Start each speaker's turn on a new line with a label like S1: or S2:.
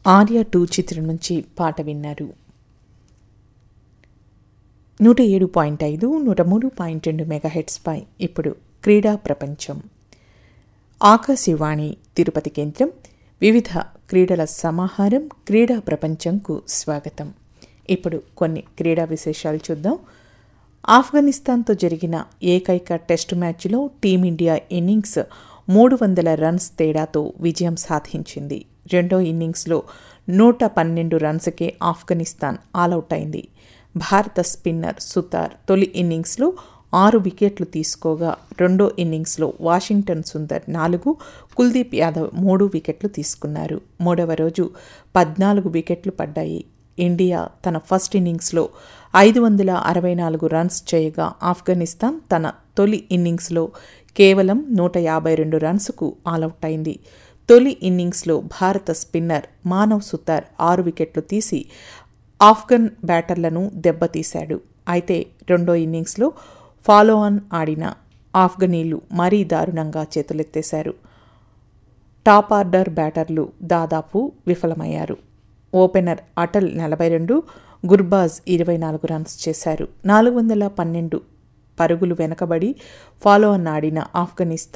S1: Arya two చిత్రం నుంచి పాట విన్నారు నూట ఏడు పాయింట్ ఐదు నూట మూడు పాయింట్ రెండు మెగాహెట్స్పై ఇప్పుడు క్రీడా ప్రపంచం ఆకాశవాణి తిరుపతి కేంద్రం వివిధ క్రీడల సమాహారం క్రీడా ప్రపంచంకు స్వాగతం ఇప్పుడు కొన్ని క్రీడా విశేషాలు చూద్దాం ఆఫ్ఘనిస్తాన్తో జరిగిన ఏకైక టెస్టు మ్యాచ్లో టీమిండియా ఇన్నింగ్స్ మూడు వందల రన్స్ తేడాతో విజయం సాధించింది రెండో ఇన్నింగ్స్లో నూట పన్నెండు రన్స్కే ఆఫ్ఘనిస్తాన్ ఆలౌట్ అయింది భారత స్పిన్నర్ సుతార్ తొలి ఇన్నింగ్స్లో ఆరు వికెట్లు తీసుకోగా రెండో ఇన్నింగ్స్లో వాషింగ్టన్ సుందర్ నాలుగు కుల్దీప్ యాదవ్ మూడు వికెట్లు తీసుకున్నారు మూడవ రోజు పద్నాలుగు వికెట్లు పడ్డాయి ఇండియా తన ఫస్ట్ ఇన్నింగ్స్లో ఐదు వందల అరవై నాలుగు రన్స్ చేయగా ఆఫ్ఘనిస్తాన్ తన తొలి ఇన్నింగ్స్లో కేవలం నూట యాభై రెండు రన్స్కు ఆలౌట్ అయింది తొలి ఇన్నింగ్స్లో భారత స్పిన్నర్ మానవ్ సుతార్ ఆరు వికెట్లు తీసి ఆఫ్ఘన్ బ్యాటర్లను దెబ్బతీశాడు అయితే రెండో ఇన్నింగ్స్లో ఫాలో ఆన్ ఆడిన ఆఫ్ఘనీలు మరీ దారుణంగా చేతులెత్తేశారు టాప్ ఆర్డర్ బ్యాటర్లు దాదాపు విఫలమయ్యారు ఓపెనర్ అటల్ నలభై రెండు గుర్బాజ్ ఇరవై నాలుగు రన్స్ చేశారు నాలుగు వందల పన్నెండు పరుగులు వెనకబడి ఫాలో అన్ ఆడిన ఆఫ్ఘనిస్తాన్